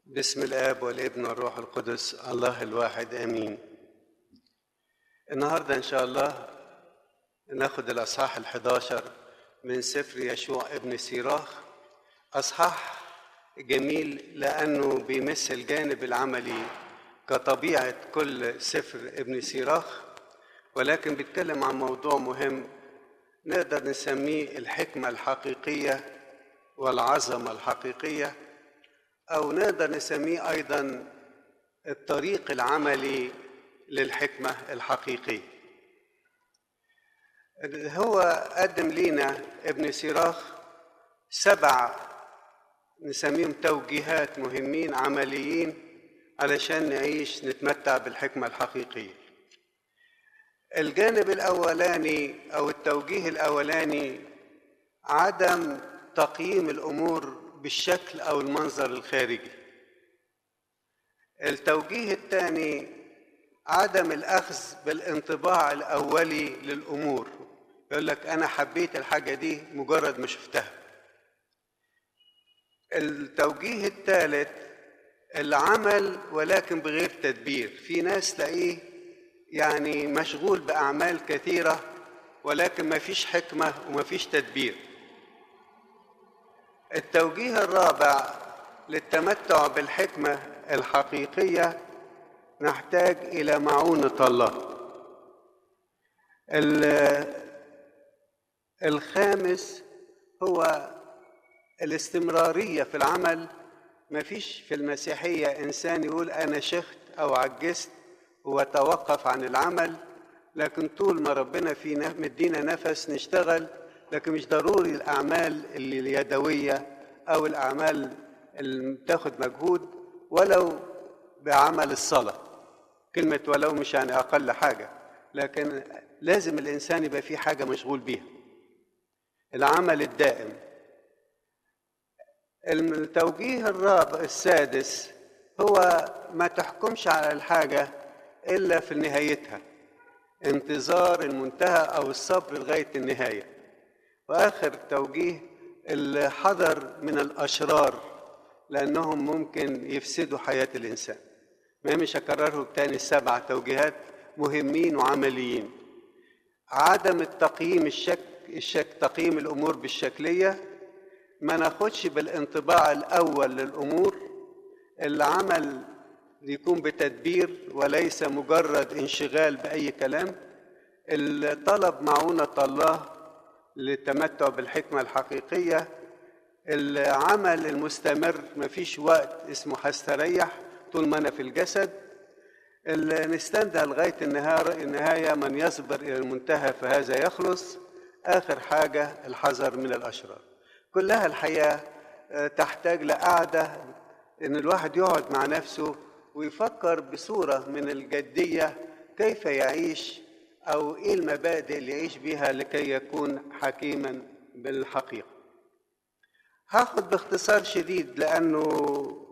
بسم الاب والابن والروح القدس الله الواحد امين النهارده ان شاء الله ناخد الاصحاح ال11 من سفر يشوع ابن سيراخ اصحاح جميل لانه بيمس الجانب العملي كطبيعه كل سفر ابن سيراخ ولكن بيتكلم عن موضوع مهم نقدر نسميه الحكمه الحقيقيه والعظمه الحقيقيه او نقدر نسميه ايضا الطريق العملي للحكمه الحقيقيه هو قدم لينا ابن سيراخ سبع نسميهم توجيهات مهمين عمليين علشان نعيش نتمتع بالحكمه الحقيقيه الجانب الاولاني او التوجيه الاولاني عدم تقييم الامور بالشكل او المنظر الخارجي التوجيه الثاني عدم الاخذ بالانطباع الاولي للامور يقول لك انا حبيت الحاجه دي مجرد ما شفتها التوجيه الثالث العمل ولكن بغير تدبير في ناس تلاقيه يعني مشغول باعمال كثيره ولكن ما فيش حكمه وما فيش تدبير التوجيه الرابع للتمتع بالحكمه الحقيقيه نحتاج الى معونه الله الخامس هو الاستمراريه في العمل ما فيش في المسيحيه انسان يقول انا شخت او عجزت وتوقف عن العمل لكن طول ما ربنا في مدينا نفس نشتغل لكن مش ضروري الاعمال اللي اليدويه او الاعمال اللي بتاخد مجهود ولو بعمل الصلاه كلمه ولو مش يعني اقل حاجه لكن لازم الانسان يبقى فيه حاجه مشغول بيها العمل الدائم التوجيه الرابع السادس هو ما تحكمش على الحاجه الا في نهايتها انتظار المنتهى او الصبر لغايه النهايه واخر توجيه الحذر من الاشرار لانهم ممكن يفسدوا حياه الانسان ما مش هكررهم تاني السبع توجيهات مهمين وعمليين عدم التقييم الشك الشك تقييم الامور بالشكليه ما ناخدش بالانطباع الاول للامور العمل يكون بتدبير وليس مجرد انشغال باي كلام الطلب معونه الله للتمتع بالحكمه الحقيقيه العمل المستمر مفيش وقت اسمه هستريح طول ما انا في الجسد نستنى لغايه النهايه النهايه من يصبر الى المنتهى فهذا يخلص اخر حاجه الحذر من الاشرار كلها الحياه تحتاج لقعده ان الواحد يقعد مع نفسه ويفكر بصوره من الجديه كيف يعيش او ايه المبادئ اللي يعيش بها لكي يكون حكيما بالحقيقه هاخد باختصار شديد لانه